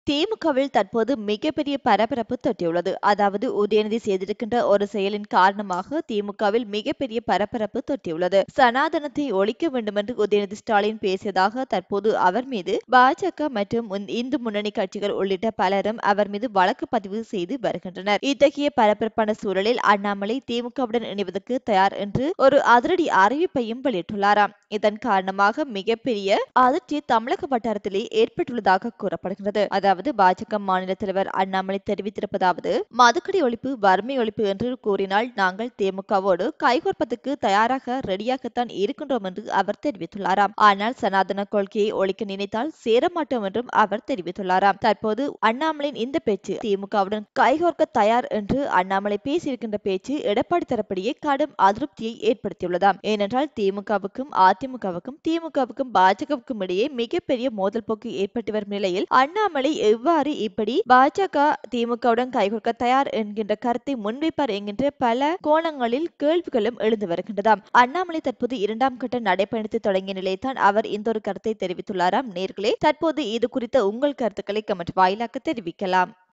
திமுகவில் தற்போது மிகப்பெரிய பரபரப்பு தொட்டியுள்ளது அதாவது உதயநிதி செய்திருக்கின்ற ஒரு செயலின் காரணமாக திமுகவில் மிகப்பெரிய பரபரப்பு தொட்டியுள்ளது சனாதனத்தை ஒழிக்க வேண்டும் என்று உதயநிதி ஸ்டாலின் பேசியதாக தற்போது அவர் மீது பாஜக மற்றும் முன்- இந்து முன்னணி கட்சிகள் உள்ளிட்ட பலரும் அவர் மீது வழக்கு பதிவு செய்து வருகின்றனர் இத்தகைய பரபரப்பான சூழலில் அண்ணாமலை திமுகவுடன் இணைவதற்கு தயார் என்று ஒரு அதிரடி அறிவிப்பையும் வெளியிட்டுள்ளாராம் இதன் காரணமாக மிகப்பெரிய அதிர்ச்சி தமிழக வட்டாரத்திலே ஏற்பட்டுள்ளதாக கூறப்படுகிறது அதாவது பாஜக மாநில தலைவர் அண்ணாமலை தெரிவித்திருப்பதாவது மதுக்கடை ஒழிப்பு வறுமை ஒழிப்பு என்று கூறினால் நாங்கள் திமுகவோடு கைகோர்ப்பதற்கு தயாராக ரெடியாகத்தான் இருக்கின்றோம் என்று அவர் தெரிவித்துள்ளாராம் ஆனால் சனாதன கொள்கையை ஒழிக்க நினைத்தால் சேரமாட்டோம் என்றும் அவர் தெரிவித்துள்ளாராம் தற்போது அண்ணாமலையின் இந்த பேச்சு திமுகவுடன் கைகோர்க்க தயார் என்று அண்ணாமலை பேசியிருக்கின்ற பேச்சு எடப்பாடி தரப்பிடையே கடும் அதிருப்தியை ஏற்படுத்தியுள்ளதாம் ஏனென்றால் திமுகவுக்கும் அதிமுகவுக்கும் திமுகவுக்கும் பாஜகவுக்கும் இடையே மிகப்பெரிய மோதல் போக்கு ஏற்பட்டு வரும் நிலையில் அண்ணாமலை எவ்வாறு இப்படி பாஜக திமுகவுடன் கைகோர்க்க தயார் என்கின்ற கருத்தை முன்வைப்பார் என்கின்ற பல கோணங்களில் கேள்விகளும் எழுந்து வருகின்றதாம் அண்ணாமலை தற்போது இரண்டாம் கட்ட நடைபயணத்தை தொடங்கிய நிலையில்தான் அவர் இந்த ஒரு கருத்தை தெரிவித்துள்ளாராம் நேர்களே தற்போது இது குறித்த உங்கள் கருத்துக்களை கமெண்ட் வாயிலாக தெரிவிக்கலாம்